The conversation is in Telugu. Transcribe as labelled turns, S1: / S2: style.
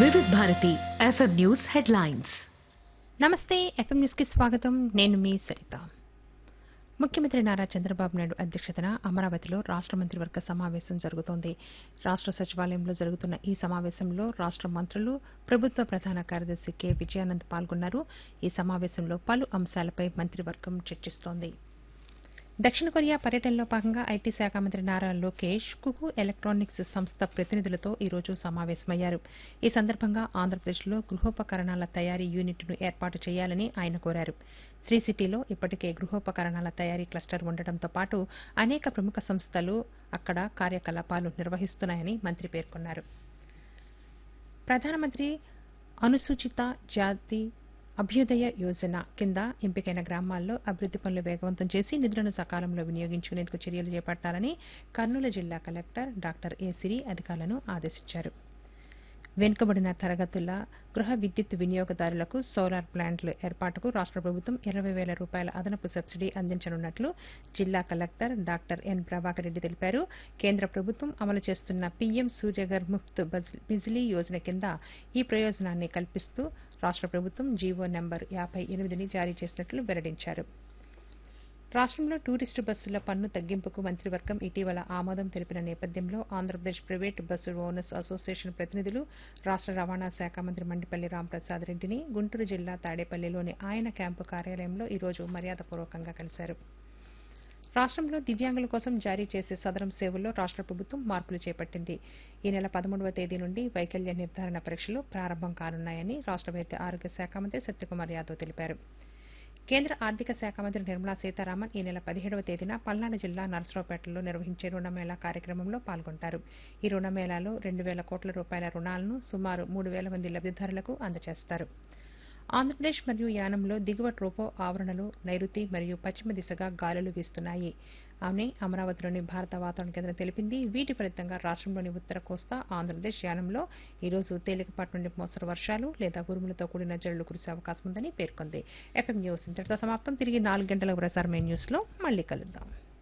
S1: వివిధ భారతి ఎఫ్ఎం న్యూస్ హెడ్లైన్స్
S2: నమస్తే ఎఫ్ఎం న్యూస్ కి స్వాగతం నేను మీ సరిత ముఖ్యమంత్రి నారా చంద్రబాబు నాయుడు అధ్యక్షతన అమరావతిలో రాష్ట మంత్రివర్గ సమావేశం జరుగుతోంది రాష్ట సచివాలయంలో జరుగుతున్న ఈ సమావేశంలో రాష్ట మంత్రులు ప్రభుత్వ ప్రధాన కార్యదర్శి కె విజయానంద్ పాల్గొన్నారు ఈ సమావేశంలో పలు అంశాలపై మంత్రివర్గం చర్చిస్తోంది దక్షిణ కొరియా పర్యటనలో భాగంగా ఐటీ శాఖ మంత్రి నారా లోకేష్ కుకు ఎలక్ట్రానిక్స్ సంస్థ ప్రతినిధులతో ఈ రోజు సమావేశమయ్యారు ఈ సందర్భంగా ఆంధ్రప్రదేశ్లో గృహోపకరణాల తయారీ యూనిట్ను ఏర్పాటు చేయాలని ఆయన కోరారు శ్రీ సిటీలో ఇప్పటికే గృహోపకరణాల తయారీ క్లస్టర్ ఉండటంతో పాటు అనేక ప్రముఖ సంస్థలు అక్కడ కార్యకలాపాలు నిర్వహిస్తున్నాయని మంత్రి పేర్కొన్నారు ప్రధానమంత్రి అనుసూచిత జాతి అభ్యుదయ యోజన కింద ఎంపికైన గ్రామాల్లో అభివృద్ది పనులు వేగవంతం చేసి నిధులను సకాలంలో వినియోగించుకునేందుకు చర్యలు చేపట్టాలని కర్నూలు జిల్లా కలెక్టర్ డాక్టర్ ఏ సిరి అధికారులను ఆదేశించారు వెనుకబడిన తరగతుల గృహ విద్యుత్ వినియోగదారులకు సోలార్ ప్లాంట్ల ఏర్పాటుకు రాష్ట ప్రభుత్వం ఇరవై వేల రూపాయల అదనపు సబ్సిడీ అందించనున్నట్లు జిల్లా collector doctor N Prabhakar Reddy తెలిపారు కేంద్ర ప్రభుత్వం అమలు చేస్తున్న పీఎం సూర్యఘర్ ముఫ్త్ బజ్- బిజిలీ యోజన కింద ఈ ప్రయోజనాన్ని కల్పిస్తూ రాష్ట ప్రభుత్వం జీవో నెంబర్ యాభై ఎనిమిదిని జారీ చేసినట్లు వెల్లడించారు రాష్ట్రంలో టూరిస్టు బస్సుల పన్ను తగ్గింపుకు మంత్రివర్గం ఇటీవల ఆమోదం తెలిపిన నేపథ్యంలో Andhra Pradesh private bus owners association ప్రతినిధులు రాష్ట్ర రవాణా శాఖ మంత్రి మండిపల్లి రాంప్రసాద్ రెడ్డిని గుంటూరు జిల్లా తాడేపల్లిలోని ఆయన క్యాంపు కార్యాలయంలో ఈ రోజు మర్యాదపూర్వకంగా కలిశారు రాష్ట్రంలో దివ్యాంగుల కోసం జారీ చేసే సదరం సేవల్లో రాష్ట్ర ప్రభుత్వం మార్పులు చేపట్టింది ఈ నెల పదమూడవ తేదీ నుండి వైకల్య నిర్ధారణ పరీక్షలు ప్రారంభం కానున్నాయని రాష్ట్ర వైద్య ఆరోగ్య శాఖ మంత్రి సత్యకుమార్ యాదవ్ తెలిపారు కేంద్ర ఆర్థిక శాఖ మంత్రి నిర్మలా సీతారామన్ ఈ నెల పదిహేడవ తేదీన పల్నాడు జిల్లా నర్సరావుపేటలో నిర్వహించే రుణమేళా కార్యక్రమంలో పాల్గొంటారు ఈ రుణమేళాలో రెండు వేల కోట్ల రూపాయల రుణాలను సుమారు మూడు వేల మంది లబ్దిదారులకు అందజేస్తారు ఆంధ్రప్రదేశ్ మరియు యానంలో దిగువ ట్రోపో ఆవరణలు నైరుతి మరియు పశ్చిమ దిశగా గాలులు వీస్తున్నాయి అని అమరావతిలోని భారత వాతావరణ కేంద్రం తెలిపింది వీటి ఫలితంగా రాష్ట్రంలోని ఉత్తర కోస్తా ఆంధ్రప్రదేశ్ యానంలో ఈ రోజు తేలికపాటి నుండి మోస్తరు వర్షాలు లేదా ఉరుములతో కూడిన జల్లులు కురిసే అవకాశం ఉందని పేర్కొంది ఎఫ్ఎం న్యూస్ ఇంతటితో సమాప్తం తిరిగి నాలుగు గంటల ప్రసారమైన న్యూస్ లో మళ్ళీ కలుద్దాం